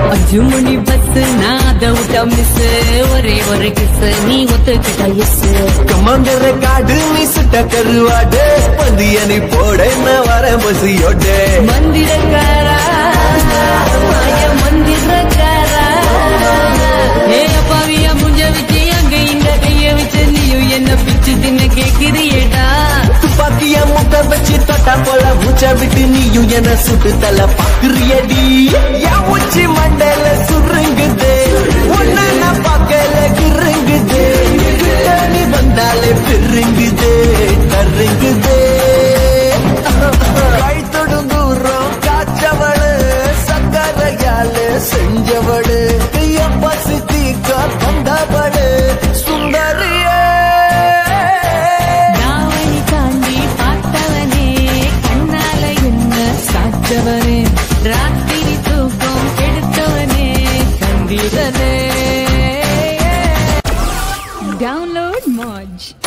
அஞ்சு மணி பஸ் நான் அதை விட்டா மிஸ் ஒரே ஒரு கிஸ் நீ ஒத்துக்கிட்ட எஸ் கம்மங்கர காடு நீ சுட்ட கருவாடு பந்தியனை போட நான் வரேன் பசியோட மந்திரக்காரா மாய மந்திரக்காரா ஏ அப்பாவியா முஞ்ச வச்சு அங்க இங்க கைய வச்சு நீயும் என்ன பிச்சு தின்ன கேக்குறியேடா துப்பாக்கிய முட்டை வச்சு தொட்டா போல மூச்சை விட்டு நீயும் என்ன சுட்டு தலை பாக்குறியடி என் உச்சி மண்டையில சுருங்குது உன்னை நான் பார்க்கல கிருங்குது கிட்ட நீ வந்தாலே பெருங்குது கருங்குது கை தொடும் தூரம் காய்ச்சவளு சக்கரையால செஞ்சவளு கைய பசி தீக்க தந்தவளு சுந்தரியே தாவணி தாண்டி பார்த்தவனே கண்ணால என்ன சாச்சவனே ராத்திரி தூக்கம் கெடுத்தவனே கண்டிரனே டவுன்லோட் மாஜ்